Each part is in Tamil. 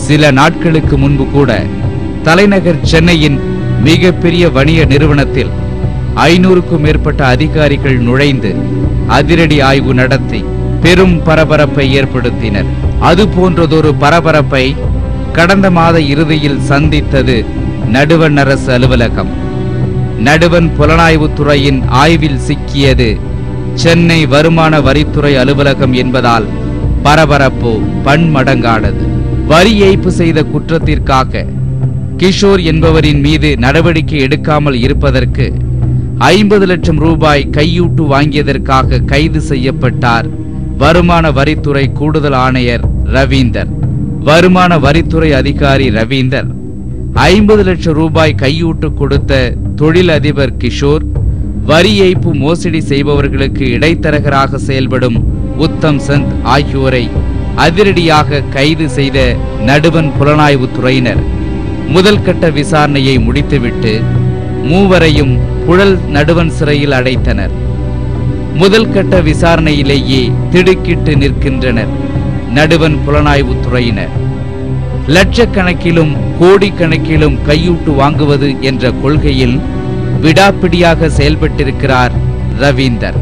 சில நாட்களுக்கு முன்பு கூட தலைநகர் சென்னையின் மிகப்பெரிய வணிக நிறுவனத்தில் ஐநூறுக்கும் மேற்பட்ட அதிகாரிகள் நுழைந்து அதிரடி ஆய்வு நடத்தி பெரும் பரபரப்பை ஏற்படுத்தினர் அது போன்றதொரு பரபரப்பை கடந்த மாத இறுதியில் சந்தித்தது நடுவண் அரசு அலுவலகம் நடுவன் புலனாய்வுத் துறையின் ஆய்வில் சிக்கியது சென்னை வருமான வரித்துறை அலுவலகம் என்பதால் பரபரப்பு பன்மடங்கானது வரி ஏய்ப்பு செய்த குற்றத்திற்காக கிஷோர் என்பவரின் மீது நடவடிக்கை எடுக்காமல் இருப்பதற்கு ஐம்பது லட்சம் ரூபாய் கையூட்டு வாங்கியதற்காக கைது செய்யப்பட்டார் வருமான வரித்துறை கூடுதல் ஆணையர் ரவீந்தர் வருமான வரித்துறை அதிகாரி ரவீந்தர் ஐம்பது லட்சம் ரூபாய் கையூட்டு கொடுத்த தொழிலதிபர் கிஷோர் வரி ஏய்ப்பு மோசடி செய்பவர்களுக்கு இடைத்தரகராக செயல்படும் உத்தம் சந்த் ஆகியோரை அதிரடியாக கைது செய்த நடுவன் புலனாய்வுத் துறையினர் முதல் கட்ட விசாரணையை முடித்துவிட்டு மூவரையும் புழல் நடுவன் சிறையில் அடைத்தனர் முதல் கட்ட விசாரணையிலேயே திடுக்கிட்டு நிற்கின்றனர் நடுவன் புலனாய்வுத் துறையினர் லட்சக்கணக்கிலும் கோடிக்கணக்கிலும் கையூட்டு வாங்குவது என்ற கொள்கையில் விடாப்பிடியாக செயல்பட்டிருக்கிறார் ரவீந்தர்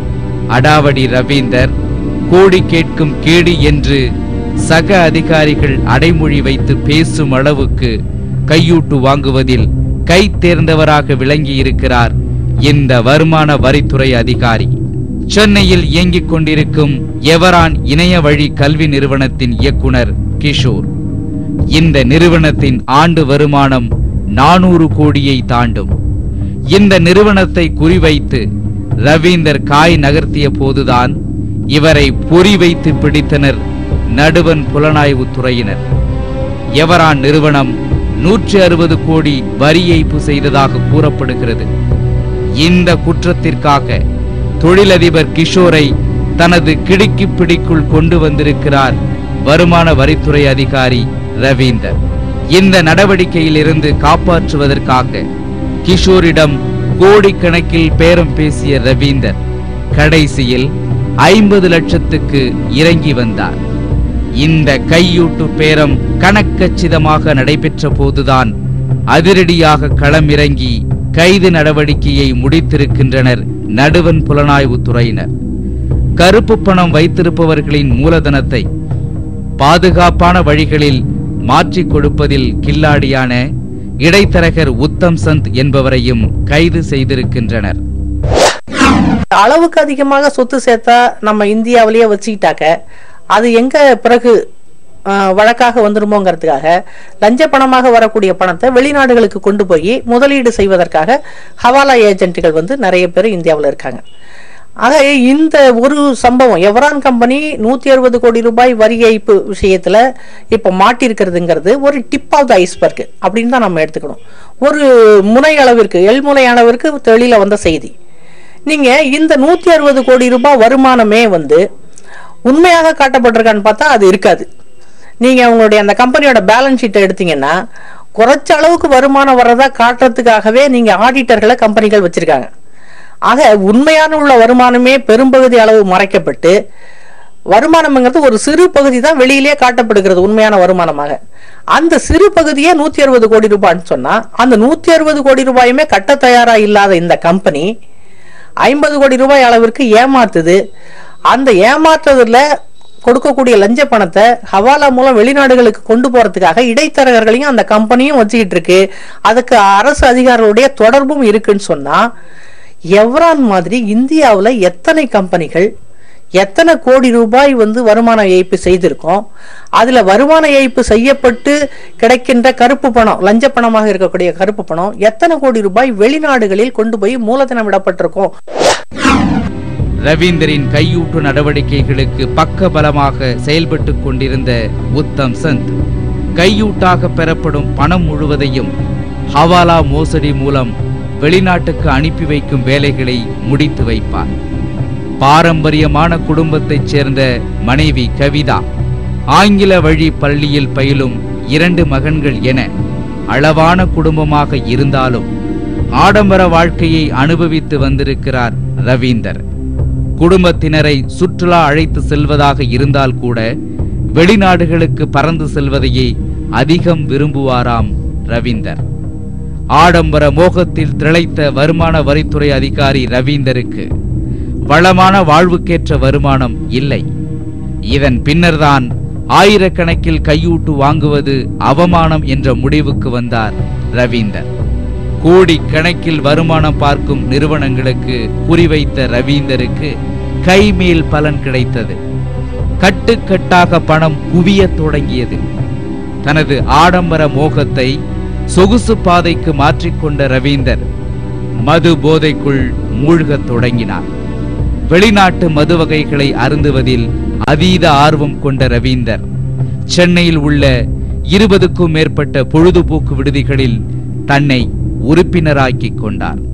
அடாவடி ரவீந்தர் கோடி கேட்கும் கேடி என்று சக அதிகாரிகள் அடைமொழி வைத்து பேசும் அளவுக்கு கையூட்டு வாங்குவதில் கை தேர்ந்தவராக விளங்கியிருக்கிறார் இந்த வருமான வரித்துறை அதிகாரி சென்னையில் இயங்கிக் கொண்டிருக்கும் எவரான் இணைய வழி கல்வி நிறுவனத்தின் இயக்குனர் கிஷோர் இந்த நிறுவனத்தின் ஆண்டு வருமானம் நானூறு கோடியை தாண்டும் இந்த நிறுவனத்தை குறிவைத்து ரவீந்தர் காய் நகர்த்திய போதுதான் இவரை பொறி வைத்து பிடித்தனர் நடுவன் புலனாய்வு துறையினர் எவரான் நிறுவனம் நூற்றி அறுபது கோடி வரி ஏய்ப்பு செய்ததாக கூறப்படுகிறது இந்த குற்றத்திற்காக தொழிலதிபர் கிஷோரை தனது கிடுக்கி பிடிக்குள் கொண்டு வந்திருக்கிறார் வருமான வரித்துறை அதிகாரி ரவீந்தர் இந்த நடவடிக்கையிலிருந்து காப்பாற்றுவதற்காக கிஷோரிடம் கோடிக்கணக்கில் பேரம் பேசிய ரவீந்தர் கடைசியில் ஐம்பது லட்சத்துக்கு இறங்கி வந்தார் இந்த கையூட்டு பேரம் கணக்கச்சிதமாக நடைபெற்ற போதுதான் அதிரடியாக களமிறங்கி கைது நடவடிக்கையை முடித்திருக்கின்றனர் நடுவன் புலனாய்வு துறையினர் கருப்பு பணம் வைத்திருப்பவர்களின் மூலதனத்தை பாதுகாப்பான வழிகளில் மாற்றிக் கொடுப்பதில் கில்லாடியான இடைத்தரகர் உத்தம் சந்த் என்பவரையும் கைது செய்திருக்கின்றனர் அளவுக்கு அதிகமாக சொத்து சேர்த்தா நம்ம இந்தியாவிலேயே வச்சுக்கிட்டாக்க அது எங்க பிறகு ஆஹ், வழக்காக வந்துருமோங்கிறதுக்காக லஞ்ச பணமாக வரக்கூடிய பணத்தை வெளிநாடுகளுக்கு கொண்டு போய் முதலீடு செய்வதற்காக ஹவாலா ஏஜென்ட்டுகள் வந்து நிறைய பேர் இந்தியாவில் இருக்காங்க ஆக இந்த ஒரு சம்பவம் எவரான் கம்பெனி நூத்தி அறுபது கோடி ரூபாய் வரி ஏய்ப்பு விஷயத்துல இப்ப மாட்டிருக்கிறதுங்கிறது ஒரு டிப் ஆஃப் த ஐஸ்பர்க் அப்படின்னு தான் நம்ம எடுத்துக்கணும் ஒரு முனை அளவிற்கு எல்முனை அளவிற்கு தெளில வந்த செய்தி நீங்க இந்த நூத்தி அறுபது கோடி ரூபாய் வருமானமே வந்து உண்மையாக காட்டப்பட்டிருக்கான்னு பார்த்தா அது இருக்காது நீங்க உங்களுடைய அந்த கம்பெனியோட பேலன்ஸ் ஷீட்டை எடுத்தீங்கன்னா குறைச்ச அளவுக்கு வருமானம் வர்றதா காட்டுறதுக்காகவே நீங்க ஆடிட்டர்களை கம்பெனிகள் வச்சிருக்காங்க ஆக உண்மையான உள்ள வருமானமே பெரும்பகுதி அளவு மறைக்கப்பட்டு வருமானம்ங்கிறது ஒரு சிறு பகுதி தான் வெளியிலே காட்டப்படுகிறது உண்மையான வருமானமாக அந்த சிறு பகுதியே நூத்தி அறுபது கோடி ரூபாய்ன்னு சொன்னா அந்த நூத்தி அறுபது கோடி ரூபாயுமே கட்ட தயாரா இல்லாத இந்த கம்பெனி ஐம்பது கோடி ரூபாய் அளவிற்கு ஏமாத்துது அந்த ஏமாற்றுறதுல கொடுக்கக்கூடிய லஞ்ச பணத்தை ஹவாலா மூலம் வெளிநாடுகளுக்கு கொண்டு போறதுக்காக இடைத்தரகர்களையும் அந்த கம்பெனியும் வச்சுக்கிட்டு இருக்கு அதுக்கு அரசு அதிகாரிகளுடைய தொடர்பும் இருக்குன்னு சொன்னா எவ்ரான் மாதிரி இந்தியாவுல எத்தனை கம்பெனிகள் எத்தனை கோடி ரூபாய் வந்து வருமான ஏய்ப்பு செய்திருக்கோம் அதுல வருமான ஏய்ப்பு செய்யப்பட்டு கிடைக்கின்ற கருப்பு பணம் லஞ்ச பணமாக இருக்கக்கூடிய கருப்பு பணம் எத்தனை கோடி ரூபாய் வெளிநாடுகளில் கொண்டு போய் மூலதனம் விடப்பட்டிருக்கோம் ரவீந்தரின் கையூட்டு நடவடிக்கைகளுக்கு பக்கபலமாக செயல்பட்டுக் கொண்டிருந்த உத்தம் சந்த் கையூட்டாக பெறப்படும் பணம் முழுவதையும் ஹவாலா மோசடி மூலம் வெளிநாட்டுக்கு அனுப்பி வைக்கும் வேலைகளை முடித்து வைப்பார் பாரம்பரியமான குடும்பத்தைச் சேர்ந்த மனைவி கவிதா ஆங்கில வழி பள்ளியில் பயிலும் இரண்டு மகன்கள் என அளவான குடும்பமாக இருந்தாலும் ஆடம்பர வாழ்க்கையை அனுபவித்து வந்திருக்கிறார் ரவீந்தர் குடும்பத்தினரை சுற்றுலா அழைத்து செல்வதாக இருந்தால் கூட வெளிநாடுகளுக்கு பறந்து செல்வதையே அதிகம் விரும்புவாராம் ரவீந்தர் ஆடம்பர மோகத்தில் திளைத்த வருமான வரித்துறை அதிகாரி ரவீந்தருக்கு வளமான வாழ்வுக்கேற்ற வருமானம் இல்லை இதன் பின்னர்தான் ஆயிரக்கணக்கில் கையூட்டு வாங்குவது அவமானம் என்ற முடிவுக்கு வந்தார் ரவீந்தர் கோடி கணக்கில் வருமானம் பார்க்கும் நிறுவனங்களுக்கு குறிவைத்த ரவீந்தருக்கு கைமேல் பலன் கிடைத்தது கட்டுக்கட்டாக பணம் குவியத் தொடங்கியது தனது ஆடம்பர மோகத்தை சொகுசு பாதைக்கு மாற்றிக்கொண்ட ரவீந்தர் மது போதைக்குள் மூழ்கத் தொடங்கினார் வெளிநாட்டு மது வகைகளை அருந்துவதில் அதீத ஆர்வம் கொண்ட ரவீந்தர் சென்னையில் உள்ள இருபதுக்கும் மேற்பட்ட பொழுதுபோக்கு விடுதிகளில் தன்னை உறுப்பினராக்கிக் கொண்டார்